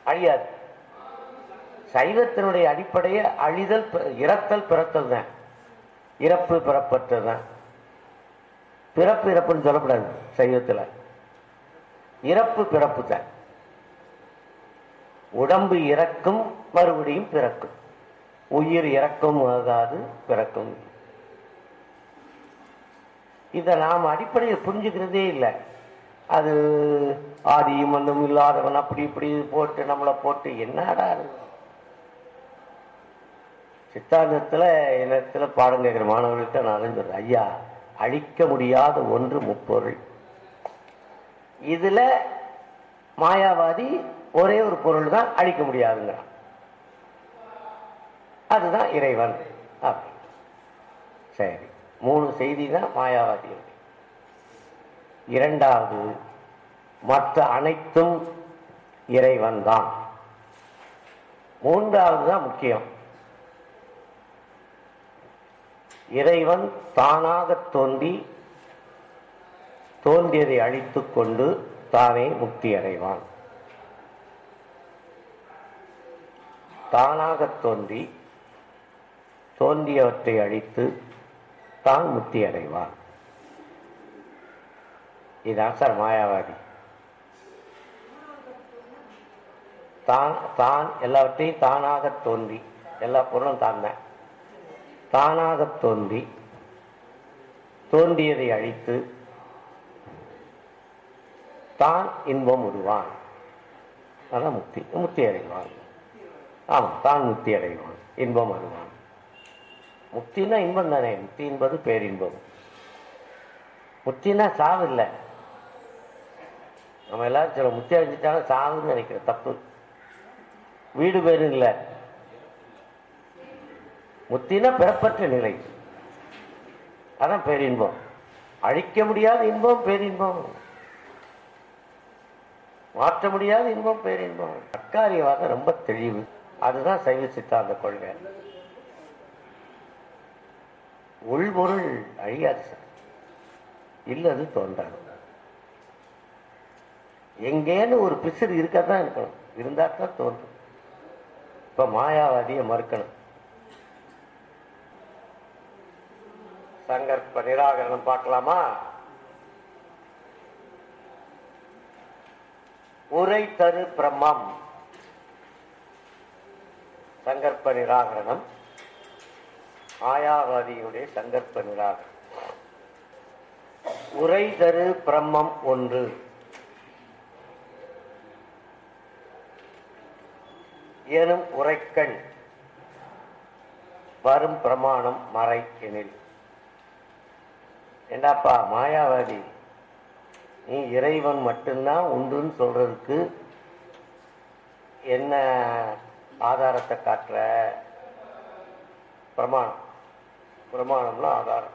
அழியாது சைவத்தினுடைய அடிப்படையே அழிதல் பி- இறத்தல் பிறத்தல் தான் இறப்பு பிறப்பற்றது தான் பிறப்பு இறப்புன்னு சொல்லக்கூடாது சைவத்தில் இறப்பு பிறப்பு தான் உடம்பு இறக்கும் மறுபடியும் பிறக்கும் உயிர் இறக்கும் ஆகாது பிறக்கும் இதை நாம் அடிப்படையில் புரிஞ்சுக்கிறதே இல்லை அது ஆதியும் மண்ணும் இல்லாதவன் அப்படி இப்படி போட்டு நம்மளை போட்டு என்னடா இது? சித்தாந்தத்தில் இடத்துல பாடம் கேட்குற மாணவர்கள்ட்ட நான் தான் சொல்றேன் ஐயா அழிக்க முடியாத ஒன்று முப்பொருள் இதுல மாயாவாதி ஒரே ஒரு பொருள் தான் அழிக்க முடியாதுங்கிறான் அதுதான் இறைவன் அப்படி சரி மூணு செய்தி தான் மாயாவாதி இரண்டாவது மற்ற அனைத்தும் இறைவன் தான் மூன்றாவது தான் முக்கியம் இறைவன் தானாக தோன்றி தோன்றியதை அழித்துக் கொண்டு தானே முக்தி அடைவான் தானாக தோன்றி தோன்றியவற்றை அழித்து தான் முக்தி அடைவான் இதுதான் சார் மாயாவாதி தான் தான் எல்லாவற்றையும் தானாக தோன்றி எல்லா பொருளும் தான் தான் தானாக தோன்றி தோன்றியதை அழித்து தான் இன்பம் உருவான் அதான் முக்தி முக்தி அடைவான் ஆமாம் தான் முக்தி அடைவான் இன்பம் வருவான் முக்தினா இன்பம் தானே முக்தி என்பது பேரின்பம் முக்தினா சாவு இல்லை நம்ம எல்லாரும் சொல்ல முக்தி அடைஞ்சிட்டாலும் சாவுன்னு நினைக்கிற தப்பு வீடு பேரு இல்லை முத்தினா பிறப்பற்ற நிலை அதான் பேரின்பம் அழிக்க முடியாத இன்பம் பேரின்பம் மாற்ற முடியாத இன்பம் பேரின்பம் அக்காரியவாதம் ரொம்ப தெளிவு அதுதான் சைவ சித்தாந்த கொள்கை உள்பொருள் அழியாது சார் இல்லது தோன்றாது எங்கேன்னு ஒரு பிசிறு இருக்கத்தான் இருக்கணும் இருந்தா தான் தோன்றும் இப்ப மாயாவாதியை மறுக்கணும் சங்கற்ப நிராகரணம் பார்க்கலாமா உரை தரு பிரம்மம் சங்கற்ப நிராகரணம் மாயாவாதியுடைய சங்கற்ப நிராகரணம் உரை தரு பிரம்மம் ஒன்று எனும் உரைக்கண் வரும் பிரமாணம் மறை எனில் என்னப்பா மாயாவாதி நீ இறைவன் மட்டும்தான் உண்டுன்னு சொல்றதுக்கு என்ன ஆதாரத்தை காட்டுற பிரமாணம் பிரமாணம்ல ஆதாரம்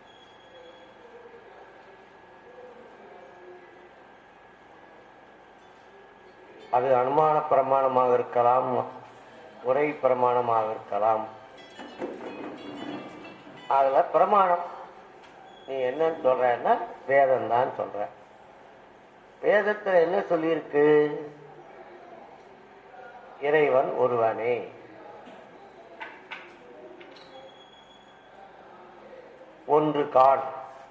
அது அனுமான பிரமாணமாக இருக்கலாம் உரை பிரமாணமாக இருக்கலாம் அதுல பிரமாணம் நீ என்னன்னு சொல்றன்னா வேதம் தான் சொல்ற வேதத்துல என்ன சொல்லியிருக்கு இறைவன் ஒருவனே ஒன்று கான்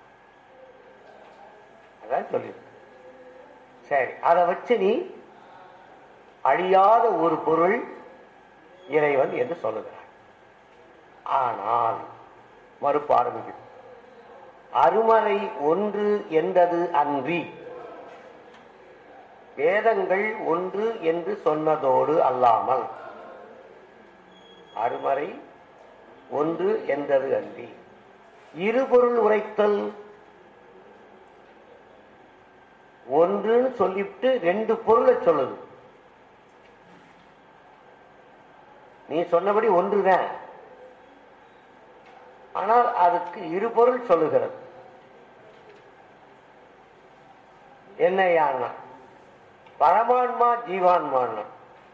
அதான் சொல்லியிருக்கு சரி அதை வச்சு நீ அழியாத ஒரு பொருள் இறைவன் என்று சொல்லுகிறார் ஆனால் மறுப்பு ஆரம்பிக்குது அருமறை ஒன்று என்றது அன்றி வேதங்கள் ஒன்று என்று சொன்னதோடு அல்லாமல் அருமறை ஒன்று என்றது அன்றி இருபொருள் உரைத்தல் ஒன்றுன்னு சொல்லிவிட்டு ரெண்டு பொருளை சொல்லுது நீ சொன்னபடி ஒன்றுதான் ஆனால் அதுக்கு இரு பொருள் சொல்லுகிறது என்ன யாருன்னா பரமான்மா ஜீவான்மான்னா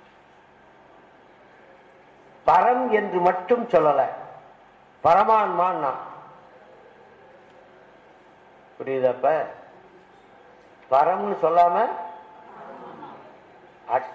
பரம் என்று மட்டும் சொல்லல பரமான்மான்னா புரியுதப்ப பரம்னு சொல்லாம அட்-